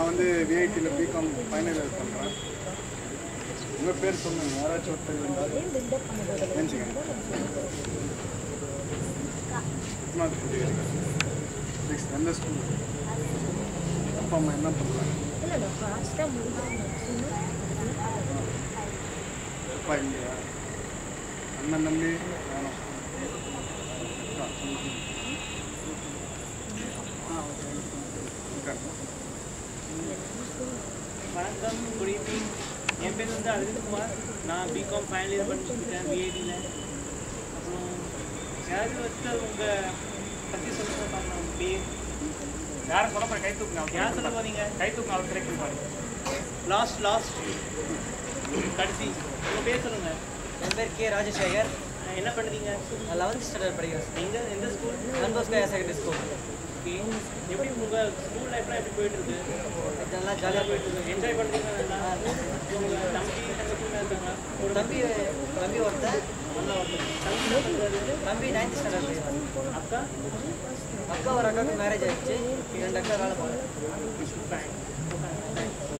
நான் வந்து விஐடியில் BCom final year பண்ணுறேன் உங்கள் பேர் சொல்லுங்க யாராச்சும் ஒருத்தர் இருந்தால் நினச்சிக்கங்க எத்தனாவது படிக்கிறீங்க நெக்ஸ்ட் எந்த ஸ்கூல் அப்பா அம்மா என்ன பண்ணுறாங்க அப்பா இல்லையா அண்ணன் தம்பி வேணும் அக்கா, சொல்லுங்க. ஆ ஓகே ஓகே வணக்கம் குட் ஈவினிங் என் பேர் வந்து அரவிந்த்குமார் நான் பிகாம் ஃபைனல் இயர் பண்ணிட்டுருக்கேன் பிஐடியில் அப்புறம் யாராவது ஒருத்தர் உங்கள் பற்றி சொல்லுங்க பார்க்கலாம் உங்க பேர் யாரும் சொல்ல போற கை தூக்குங்க யார் சொல்ல போறீங்க கை தூக்குங்க அவர் கிடைக்கும் பாருங்க லாஸ்ட் லாஸ்ட் கடைசி உங்கள் பேர் சொல்லுங்கள் என் பேர் கே ராஜசேகர் என்ன பண்ணுறீங்க நான் லெவன்த் ஸ்டாண்டர்ட் படிக்கிறேன் எங்கே எந்த ஸ்கூல் சன்போஸ்கோ ஹையர் செகண்டரி ஸ்கூல் ஓகே எப்படி உங்கள் ஸ்கூல் லைஃப்லாம் எப்படி போயிட்டு இருக்கு இதெல்லாம் ஜாலியாக போயிட்டு இருக்கு என்ஜாய் பண்ணுறீங்க நல்லா உங்கள் தம்பி தங்கச்சிலாம் இருக்காங்க ஒரு தம்பி தம்பி ஒருத்தன் நல்லா ஒருத்தர் தம்பி என்ன பண்ணுறாரு தம்பி நைன்த் ஸ்டாண்டர்ட் படிக்கிறான் அக்கா அக்கா ஒரு அக்காவுக்கு மேரேஜ் ஆயிடுச்சு ரெண்டு அக்கா வேலை பார்க்குறேன் தேங்க்ஸ்